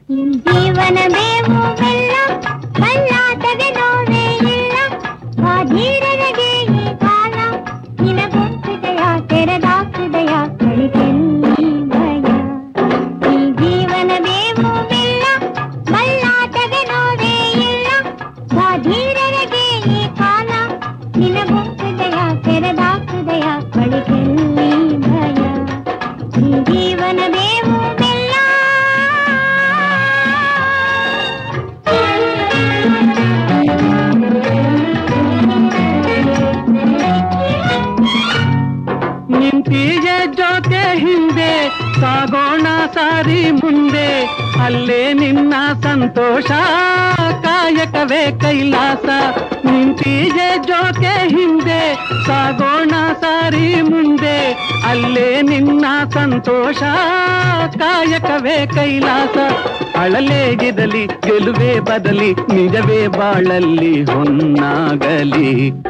ಜೀವನ ಬೇವು ಬೆಲ್ಲ ಕಳ್ಳಾಟದ ನೋವೇ ಇಲ್ಲ ಆ ಧೀರನಿಗೆ ಈ ಕಾಲ ನಿನಗೊಂತಿದೆಯ ತೆರೆದಾಕಿದೆಯ ಕಳಿಕೆಲ್ಲಿ ಭಯ ಈ ಜೀವನ ಬೇವು ಬೆಲ್ಲ ಕಳ್ಳಾಟದ ನೋವೇ ಇಲ್ಲ ಆ ಧೀರನಿಗೆ ಈ ಕಾಲ ನಿನಗೊಂತಿದೆಯ ತೆರೆದಾಕಿದೆಯ ಕಳಿಕೆಲ್ಲಿ ಭಯ ಈ ಜೀವನ ಬೇವು ಬೆಲ್ಲ ನಿಂತಿಯೇ ಜೊತೆ ಹಿಂದೆ ಸಾಗೋಣ ಸಾರಿ ಮುಂದೆ ಅಲ್ಲೇ ನಿನ್ನ ಸಂತೋಷ ಕಾಯಕವೇ ಕೈಲಾಸ ನಿಂತಿಯೇ ಜೊತೆ ಹಿಂದೆ ಸಾಗೋಣ ಸಾರಿ ಮುಂದೆ ಅಲ್ಲೇ ನಿನ್ನ ಸಂತೋಷ ಕಾಯಕವೇ ಕೈಲಾಸ ಅಳಲೇಗಿದಲಿ ಗೆಲುವೆ ಬದಲಿ ನಿಜವೇ ಬಾಳಲ್ಲಿ ಹೊನ್ನಾಗಲಿ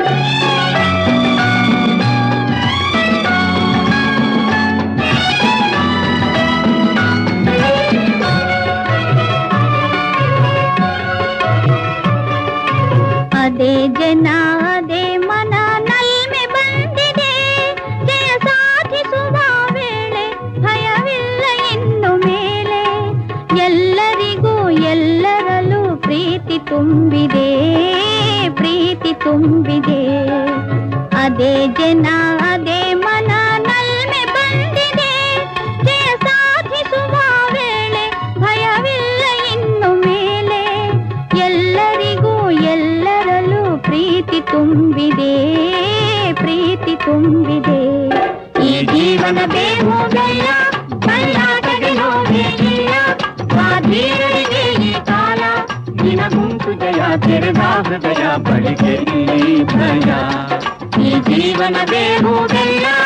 ಅದೇ ಜನ ಅದೇ ಮನ ನಲ್ಮೆ ಬಂದಿದೆ ಜಯ ಸಾಧಿಸುವ ವೇಳೆ ಭಯವಿಲ್ಲ ಇನ್ನು ಮೇಲೆ ಎಲ್ಲರಿಗೂ ಎಲ್ಲರಲ್ಲೂ ಪ್ರೀತಿ ತುಂಬಿದೆ ಪ್ರೀತಿ ತುಂಬಿದೆ ಅದೇ ಜನ ಅದೇ ಮನ ನಲ್ಮೆ ಬಂದಿದೆ ಜಯ ಸಾಧಿಸುವ ವೇಳೆ ಭಯವಿಲ್ಲ ಇನ್ನು ಮೇಲೆ ಎಲ್ಲರಿಗೂ ಎಲ್ಲರಲ್ಲೂ ಪ್ರೀತಿ ತುಂಬಿದೆ ಪ್ರೀತಿ ತುಂಬಿದೆ ಈ ಜೀವನ ಬೇವು ಬೆಲ್ಲ ಕಳ್ಳಾಟದ ನೋವೇ ಇಲ್ಲ ಸ್ವಾಧೀನರಿಗೆ ಈ ಕಾಲ ನಿನಗುಂಟು ಜಯ ತೆರೆದ ಹೃದಯ ಬಳಿಗೆ ಭಯ ಈ ಜೀವನ ಬೇವು ಬೆಲ್ಲ